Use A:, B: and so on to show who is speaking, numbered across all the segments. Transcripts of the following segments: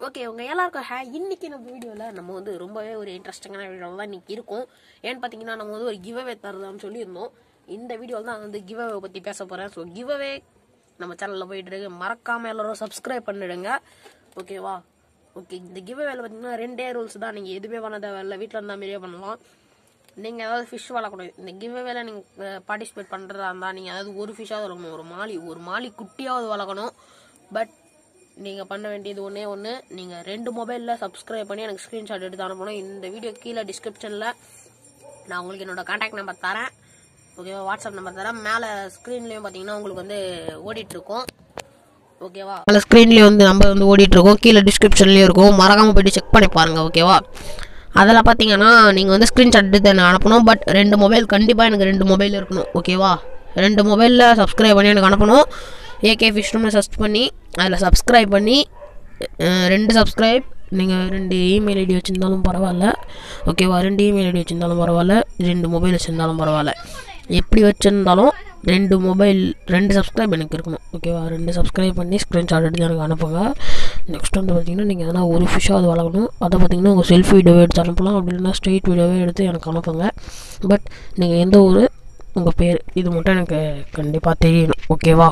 A: okay உங்க எல்லாருக்கும் ஹே இன்னைக்கு நம்ம வீடியோவில் நம்ம வந்து ரொம்பவே ஒரு இன்ட்ரெஸ்டிங்கான வீடியோ தான் இன்னைக்கு இருக்கும் ஏன்னு பார்த்தீங்கன்னா நம்ம வந்து ஒரு கிவ்அவே தருதான்னு சொல்லியிருந்தோம் இந்த வீடியோவில் தான் வந்து கிவ்அவே பற்றி பேச போகிறேன் ஸோ கிவ்அவே நம்ம சேனலில் போயிட்டு இருக்கு மறக்காம எல்லாரும் சப்ஸ்கிரைப் பண்ணிடுங்க ஓகேவா ஓகே இந்த கிவ்அவேல பார்த்தீங்கன்னா ரெண்டே ரூல்ஸ் தான் நீங்கள் எதுவுமே பண்ண தேவையில்ல வீட்டில் இருந்தால் மாதிரியே பண்ணலாம் நீங்கள் ஏதாவது ஃபிஷ் வளர்க்கணும் இந்த கிவ்அவேல நீங்கள் பார்ட்டிசிபேட் பண்ணுறதா இருந்தால் நீங்கள் அதாவது ஒரு ஃபிஷ்ஷாவது வளர்க்கணும் ஒரு மாலி ஒரு மாலி குட்டியாவது வளர்க்கணும் பட் நீங்கள் பண்ண வேண்டியது ஒன்றே ஒன்று நீங்கள் ரெண்டு மொபைலில் சப்ஸ்கிரைப் பண்ணி எனக்கு ஸ்க்ரீன்ஷாட் எடுத்து அனுப்பணும் இந்த வீடியோ கீழே டிஸ்கிரிப்ஷனில் நான் உங்களுக்கு என்னோட கான்டாக்ட் நம்பர் தரேன் ஓகேவா வாட்ஸ்அப் நம்பர் தரேன் மேலே ஸ்க்ரீன்லேயும் பார்த்தீங்கன்னா உங்களுக்கு வந்து ஓடிட்டுருக்கும் ஓகேவா மேலே ஸ்க்ரீன்லேயே வந்து நம்பர் வந்து ஓடிட்டுருக்கோம் கீழே டிஸ்கிரிப்ஷன்லேயும் இருக்கும் மறக்காமல் போயிட்டு செக் பண்ணி பாருங்கள் ஓகேவா அதில் பார்த்தீங்கன்னா நீங்கள் வந்து ஸ்க்ரீன்ஷாட் எடுத்து எனக்கு அனுப்பணும் பட் ரெண்டு மொபைல் கண்டிப்பாக எனக்கு ரெண்டு மொபைல் இருக்கணும் ஓகேவா ரெண்டு மொபைலில் சப்ஸ்கிரைப் பண்ணி எனக்கு அனுப்பணும் ஏகே ஃபிஷ்னு சர்ச் பண்ணி அதில் சப்ஸ்கிரைப் பண்ணி அஹ், ரெண்டு சப்ஸ்கிரைப் நீங்கள் ரெண்டு இமெயில் ஐடி வச்சுருந்தாலும் பரவாயில்ல ஓகேவா ரெண்டு இமெயில் ஐடி வச்சுருந்தாலும் பரவாயில்ல ரெண்டு மொபைல் வச்சுருந்தாலும் பரவாயில்ல எப்படி வச்சுருந்தாலும் ரெண்டு மொபைல் ரெண்டு சப்ஸ்கிரைப் எனக்கு இருக்கணும் ஓகேவா ரெண்டு சப்ஸ்கிரைப் பண்ணி ஸ்க்ரீன்ஷாட் எடுத்து எனக்கு அனுப்புங்க நெக்ஸ்ட் வந்து பார்த்தீங்கன்னா நீங்கள் எதனா ஒரு ஃபிஷ்ஷாவது வளர்க்கணும் அதை பார்த்தீங்கன்னா உங்கள் செல்ஃபி வீடியோவே எடுத்து அனுப்பலாம் அப்படி இல்லைன்னா ஸ்ட்ரெயிட் வீடியோவே எடுத்து எனக்கு அனுப்புங்க பட் நீங்கள் எந்த ஊர் உங்கள் பேர் இது மட்டும் எனக்கு கண்டிப்பாக தெரியணும் ஓகேவா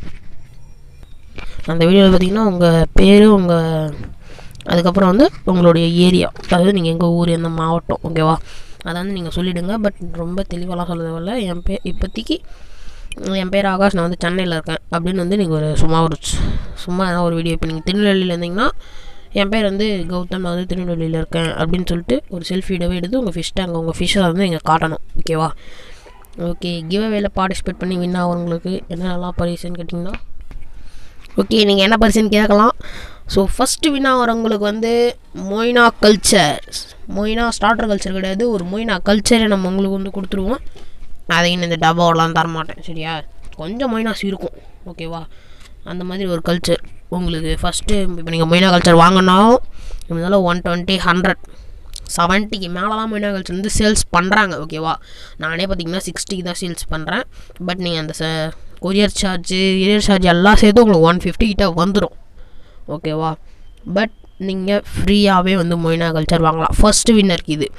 A: அந்த வீடியோவில் பார்த்தீங்கன்னா உங்கள் பேர் உங்கள் அதுக்கப்புறம் வந்து உங்களுடைய ஏரியா அதாவது நீங்கள் எங்கள் ஊர் எந்த மாவட்டம் ஓகேவா அதை வந்து நீங்கள் சொல்லிவிடுங்க பட் ரொம்ப தெளிவாலாம் சொல்ல தேவையில்ல என் பேர் இப்போதைக்கு என் பேர் ஆகாஷ் நான் வந்து சென்னையில் இருக்கேன் அப்படின்னு வந்து நீங்கள் ஒரு சும்மா ஒரு ஸ்- சும்மா ஏதாவது ஒரு வீடியோ இப்போ நீங்கள் திருநெல்வேலியில் இருந்தீங்கன்னா என் பேர் வந்து கௌதம் நான் வந்து திருநெல்வேலியில் இருக்கேன் அப்படின்னு சொல்லிட்டு ஒரு செல்ஃபி வீடியோவே எடுத்து உங்கள் ஃபிஷ் டேங்க் உங்கள் ஃபிஷ்ஷை வந்து இங்கே காட்டணும் ஓகேவா ஓகே கிவ் அவேல பார்ட்டிசிபேட் பண்ணி வின் ஆகிறவங்களுக்கு என்னென்னலாம் பரிசுன்னு கேட்டிங்கன்னா ஓகே நீங்கள் என்ன பரிசுன்னு கேட்கலாம் ஸோ ஃபஸ்ட்டு வின் ஆகிறவங்களுக்கு வந்து moina culture moina starter culture கிடையாது ஒரு மொய்னா கல்ச்சரை நம்ம உங்களுக்கு வந்து கொடுத்துருவோம் அதையும் இந்த டப்பாவெல்லாம் தரமாட்டேன் சரியா கொஞ்சம் மொய்னாஸ் இருக்கும் ஓகேவா அந்த மாதிரி ஒரு கல்ச்சர் உங்களுக்கு ஃபஸ்ட்டு இப்போ நீங்கள் மொய்னா கல்ச்சர் வாங்கினாலும் இருந்தாலும் ஒன் டுவெண்ட்டி ஹண்ட்ரட் செவன்ட்டிக்கு மேலே தான் மொய்னா கல்ச்சர் வந்து சேல்ஸ் பண்ணுறாங்க ஓகேவா நானே பார்த்தீங்கன்னா சிக்ஸ்டிக்கு தான் சேல்ஸ் பண்ணுறேன் பட் நீங்கள் அந்த ச கொரியர் சார்ஜு எரியர் சார்ஜ் எல்லாம் சேர்த்து உங்களுக்கு ஒன் ஃபிஃப்டி கிட்ட வந்துடும் ஓகேவா பட் நீங்கள் ஃப்ரீயாகவே வந்து மொய்னா கல்ச்சர் வாங்கலாம் ஃபர்ஸ்ட் வின்னருக்கு இது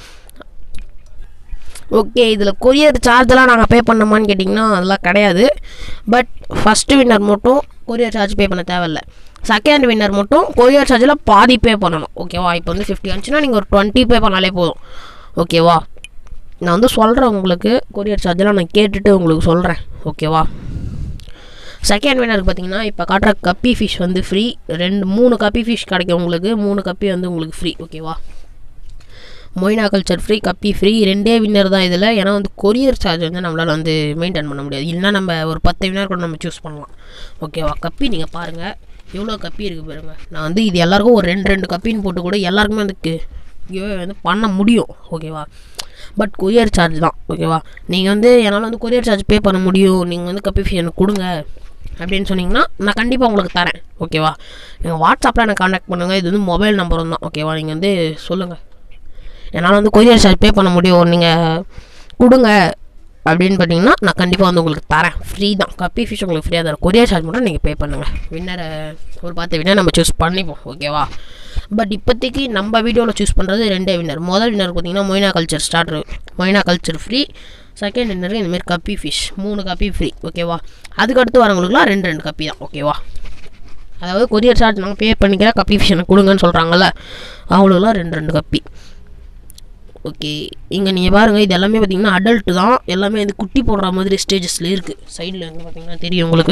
A: ஓகே இதில் கொரியர் சார்ஜெலாம் நாங்கள் பே பண்ணோமான்னு கேட்டிங்கன்னா அதெல்லாம் கிடையாது பட் ஃபஸ்ட்டு வின்னர் மட்டும் கொரியர் சார்ஜ் பே பண்ண தேவையில்ல செகண்ட் வின்னர் மட்டும் கொரியர் சார்ஜில் பாதி பே பண்ணணும் ஓகேவா இப்போ வந்து ஃபிஃப்டி வந்துச்சுன்னா நீங்கள் ஒரு டுவெண்ட்டி பே பண்ணாலே போதும் ஓகேவா நான் வந்து சொல்கிறேன் உங்களுக்கு கொரியர் சார்ஜெலாம் நான் கேட்டுட்டு உங்களுக்கு சொல்கிறேன் ஓகேவா செகண்ட் வினருக்கு பார்த்தீங்கன்னா இப்போ காட்டுற கப்பி ஃபிஷ் வந்து ஃப்ரீ ரெண்டு மூணு கப்பி ஃபிஷ் கிடைக்கும் உங்களுக்கு மூணு கப்பி வந்து உங்களுக்கு ஃப்ரீ ஓகேவா moina culture free guppy free ரெண்டே வின்னர் தான் இதில் ஏன்னா வந்து கொரியர் சார்ஜ் வந்து நம்மளால் வந்து மெயின்டைன் பண்ண முடியாது இல்லைன்னா நம்ம ஒரு பத்து வின்னர் கூட நம்ம சூஸ் பண்ணலாம் ஓகேவா கப்பி நீங்கள் பாருங்கள் எவ்வளோ கப்பி இருக்குது பாருங்க நான் வந்து இது எல்லாருக்கும் ஒரு ரெண்டு ரெண்டு கப்பின்னு போட்டு கூட எல்லாருக்குமே வந்து கிவ்வே வந்து பண்ண முடியும் ஓகேவா பட் கொரியர் சார்ஜ் தான் ஓகேவா நீங்கள் வந்து என்னால் வந்து கொரியர் சார்ஜ் பே பண்ண முடியும் நீங்கள் வந்து கப்பி ஃபீ எனக்கு கொடுங்க அப்படின்னு சொன்னீங்கன்னா நான் கண்டிப்பாக உங்களுக்கு தரேன் ஓகேவா நீங்கள் வாட்ஸ்அப்பில் எனக்கு கான்டாக்ட் பண்ணுங்கள் இது வந்து மொபைல் நம்பரும் தான் ஓகேவா நீங்கள் வந்து சொல்லுங்கள் என்னால் வந்து கொரியர் சார்ஜ் பே பண்ண முடியும் நீங்கள் கொடுங்க அப்படின்னு பார்த்தீங்கன்னா நான் கண்டிப்பாக வந்து உங்களுக்கு தரேன் ஃப்ரீ தான் கப்பி ஃபிஷ் உங்களுக்கு ஃப்ரீயாக தரேன் கொரியர் சார்ஜ் மட்டும் நீங்கள் பே பண்ணுங்கள் வின்னரை ஒரு பத்து வின்னர் நம்ம சூஸ் பண்ணிப்போம் ஓகேவா பட் இப்போதைக்கு நம்ம வீடியோவில் சூஸ் பண்ணுறது ரெண்டே வின்னர் முதல் வின்னர் பார்த்தீங்கன்னா moina culture starter moina culture free second வின்னருக்கு இந்தமாரி கப்பி ஃபிஷ் மூணு கப்பி ஃப்ரீ ஓகேவா அதுக்கு அடுத்து வரவங்களுக்குலாம் ரெண்டு ரெண்டு கப்பி தான் ஓகேவா அதாவது கொரியர் சார்ஜ் நாங்கள் பே பண்ணிக்கிறேன் கப்பி ஃபிஷ் எனக்கு கொடுங்கன்னு சொல்கிறாங்கல்ல அவங்களுக்குலாம் ரெண்டு ரெண்டு கப்பி ஓகே இங்கே நீங்கள் பாருங்கள் இது எல்லாமே பார்த்தீங்கன்னா அடல்ட்டு தான் எல்லாமே வந்து குட்டி போடுற மாதிரி ஸ்டேஜஸில் இருக்குது சைடில் வந்து பார்த்தீங்கன்னா தெரியும் உங்களுக்கு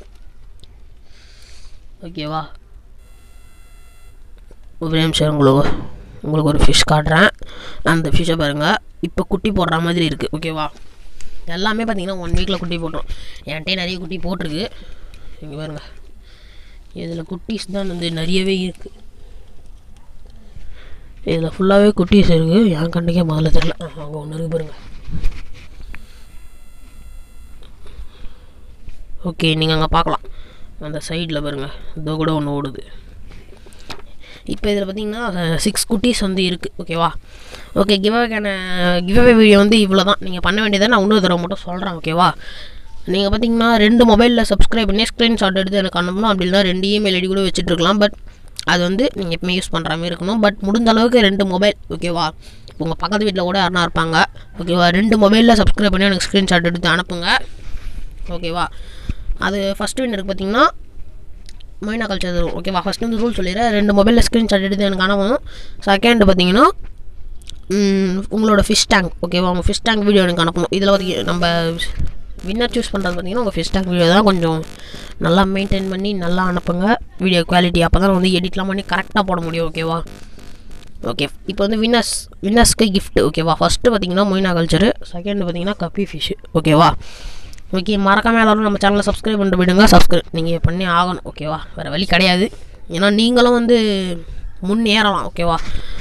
A: ஓகேவா ஒரு நிமிஷம் உங்களுக்கு உங்களுக்கு ஒரு ஃபிஷ் காட்டுறேன் அந்த ஃபிஷ்ஷை பாருங்கள் இப்போ குட்டி போடுற மாதிரி இருக்குது ஓகேவா எல்லாமே பார்த்தீங்கன்னா ஒன் வீக்கில் குட்டி போட்டோம் என்கிட்டயே நிறைய குட்டி போட்டிருக்கு இங்கே பாருங்கள் இதில் குட்டீஸ் தான் வந்து நிறையவே இருக்குது இதில் ஃபுல்லாகவே குட்டீஸ் இருக்குது என் கண்ணுக்கே முதல்ல தெரில அங்கே ஒன்று இருக்கு பாருங்க ஓகே நீங்கள் அங்கே பார்க்கலாம் அந்த சைடில் பாருங்க இதோ கூட ஒன்று ஓடுது இப்போ இதில் பார்த்தீங்கன்னா சிக்ஸ் குட்டீஸ் வந்து இருக்குது ஓகேவா ஓகே கிவ்அவேக்கான கிவ்அவே வீடியோ வந்து இவ்வளோ தான் நீங்கள் பண்ண வேண்டியதை நான் இன்னொரு தடவை மட்டும் சொல்கிறேன் ஓகேவா நீங்கள் பார்த்தீங்கன்னா ரெண்டு மொபைலில் சப்ஸ்கிரைப் பண்ணி ஸ்க்ரீன்ஷாட் எடுத்து எனக்கு அனுப்பணும் அப்படி இல்லைனா ரெண்டு இமெயில் ஐடி கூட வச்சுட்டு இருக்கலாம் பட் அது வந்து நீங்கள் எப்பவுமே யூஸ் பண்ணுற மாதிரி இருக்கணும் பட் முடிஞ்ச அளவுக்கு ரெண்டு மொபைல் ஓகேவா உங்கள் பக்கத்து வீட்டில் கூட யாருனா இருப்பாங்க ஓகேவா ரெண்டு மொபைலில் சப்ஸ்கிரைப் பண்ணி எனக்கு ஸ்க்ரீன்ஷாட் எடுத்து அனுப்புங்க ஓகேவா அது ஃபஸ்ட்டு வின்னருக்கு பார்த்தீங்கன்னா மொயினா கல்ச்சர் தரும் ஓகேவா ஃபஸ்ட்டு வந்து ரூல் சொல்லிடுறேன் ரெண்டு மொபைலில் ஸ்க்ரீன்ஷாட் எடுத்து எனக்கு அனுப்பணும் செகண்ட் பார்த்தீங்கன்னா ம், உங்களோட ஃபிஷ் டேங்க் ஓகேவா உங்கள் ஃபிஷ் டேங்க் வீடியோ எனக்கு அனுப்பணும் இதில் வந்து நம்ம வின்னர் சூஸ் பண்ணுறது பார்த்தீங்கன்னா உங்கள் ஃபிஷ் டேங்க் வீடியோ தான் கொஞ்சம் நல்லா மெயின்டைன் பண்ணி நல்லா அனுப்புங்க வீடியோ குவாலிட்டி அப்போ தான் வந்து எடிட்லாம் பண்ணி கரெக்டாக போட முடியும் ஓகேவா ஓகே இப்போ வந்து வின்னர்ஸ் வின்னர்ஸ்க்கு gift ஓகேவா ஃபஸ்ட்டு பார்த்தீங்கன்னா மொயினா கல்ச்சரு செகண்ட் பார்த்தீங்கன்னா கப்பி ஃபிஷ் ஓகேவா ஓகே மறக்காம எல்லாரும் நம்ம சேனலை சப்ஸ்கிரைப் பண்ணிட்டு போயிடுங்க சப்ஸ்கிரைப் நீங்கள் பண்ணி ஆகணும் ஓகேவா வேறு வழி கிடையாது ஏன்னா நீங்களும் வந்து முன்னேறலாம் ஓகேவா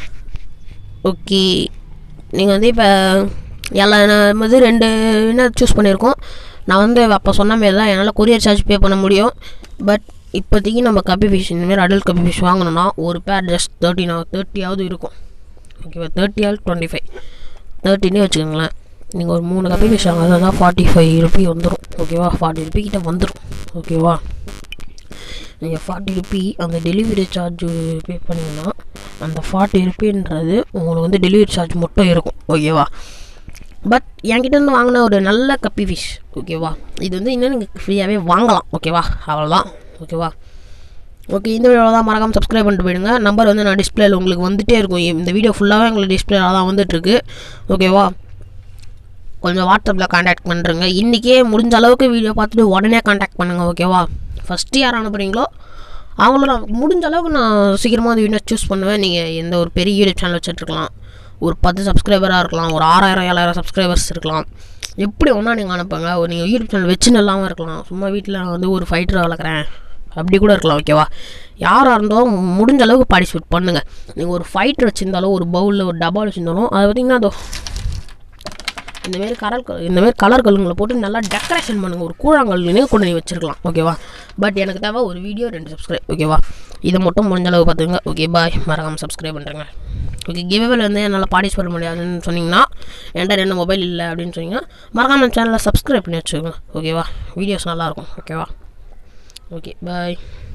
A: ஓகே நீங்கள் வந்து இப்போ எல்லா நம்ம வந்து ரெண்டு வின்னர் சூஸ் பண்ணியிருக்கோம் நான் வந்து அப்போ சொன்ன மாரி தான் என்னால் கொரியர் சார்ஜ் பே பண்ண முடியும் பட் இப்போதைக்கு நம்ம கப்பி ஃபிஷ் இந்தமாரி அடல்ட் கப்பி ஃபிஷ் வாங்கணும்னா ஒரு பேர் ஜஸ்ட் தேர்ட்டின் தேர்ட்டியாவது இருக்கும் ஓகேவா தேர்ட்டி ஆல் டுவெண்ட்டி ஃபைவ் தேர்ட்டினே வச்சுக்கோங்களேன் நீங்கள் ஒரு மூணு கப்பி ஃபிஷ் வாங்கினா ஃபார்ட்டி ஃபைவ் ருபி வந்துடும் ஓகேவா ஃபார்ட்டி ருபி கிட்ட வந்துடும் ஓகேவா நீங்கள் ஃபார்ட்டி ருபி அந்த டெலிவரி சார்ஜ் பே பண்ணிங்கன்னா அந்த ஃபார்ட்டி ருபின்றது உங்களுக்கு வந்து டெலிவரி சார்ஜ் மட்டும் இருக்கும் ஓகேவா பட் என்கிட்ட இருந்து வாங்கின ஒரு நல்ல கப்பி ஃபிஷ் ஓகேவா இது வந்து இன்னும் நீங்கள் ஃப்ரீயாகவே வாங்கலாம் ஓகேவா அவ்வளோதான் ஓகேவா ஓகே இந்த வீடியோவில் தான் மறக்காம சப்ஸ்கிரைப் பண்ணிட்டு போயிடுங்க நம்பர் வந்து நான் டிஸ்பிளேல உங்களுக்கு வந்துட்டே இருக்கும் இந்த வீடியோ ஃபுல்லாகவே உங்களுக்கு டிஸ்பிளேல தான் வந்துட்டுருக்கு ஓகேவா கொஞ்சம் வாட்ஸ்அப்பில் காண்டாக்ட் பண்ணுறேங்க இன்றைக்கே முடிஞ்ச அளவுக்கு வீடியோ பார்த்துட்டு உடனே காண்டாக்ட் பண்ணுங்கள் ஓகேவா ஃபஸ்ட்டு யார் அனுப்புகிறீங்களோ அவங்கள நான் முடிஞ்ச அளவுக்கு நான் சீக்கிரமாக அந்த வீடியோ சூஸ் பண்ணுவேன் நீங்கள் எந்த ஒரு பெரிய யூடியூப் சேனல் வச்சுட்ருக்கலாம் ஒரு பத்து சப்ஸ்கிரைபராக இருக்கலாம் ஒரு ஆறாயிரம் ஏழாயிரம் சப்ஸ்கிரைபர்ஸ் இருக்கலாம் எப்படி ஒன்றா நீங்கள் அனுப்புங்க ஒரு நீங்கள் யூடியூப் சேனல் வச்சுன்னு இல்லாமல் இருக்கலாம் சும்மா வீட்டில் நான் வந்து ஒரு ஃபைட்டரை வளர்க்குறேன் அப்படி கூட இருக்கலாம் ஓகேவா யாராக இருந்தாலும் முடிஞ்ச அளவுக்கு பார்ட்டிசிபேட் பண்ணுங்கள் நீங்கள் ஒரு ஃபைட்டர் வச்சுருந்தாலும் ஒரு பவுலில் ஒரு டபால் வச்சுருந்தாலும் அது பார்த்திங்கன்னா அதோ இந்தமாரி கலர் இந்தமாரி கலர் கல்லுங்களை போட்டு நல்லா டெக்கரேஷன் பண்ணுங்கள் ஒரு கூழாங்கல்லுனே கொண்டு நீ வச்சிருக்கலாம் ஓகேவா பட் எனக்கு தேவை ஒரு வீடியோ ரெண்டு சப்ஸ்கிரைப் ஓகேவா இதை மட்டும் முடிஞ்ச அளவு பார்த்துங்க ஓகே பாய் மறக்காமல் சப்ஸ்கிரைப் பண்ணுறேங்க ஓகே கிவ்வேல வந்து என்னால் பார்ட்டிசிபேட் பண்ண முடியாதுன்னு சொன்னீங்கன்னா என்கிட்ட ரெண்டு மொபைல் இல்லை அப்படின்னு சொன்னீங்கன்னா மறக்காமல் சேனலை சப்ஸ்கிரைப் பண்ணி வச்சுக்கோங்க ஓகேவா வீடியோஸ் நல்லாயிருக்கும் ஓகேவா ஓகே பாய்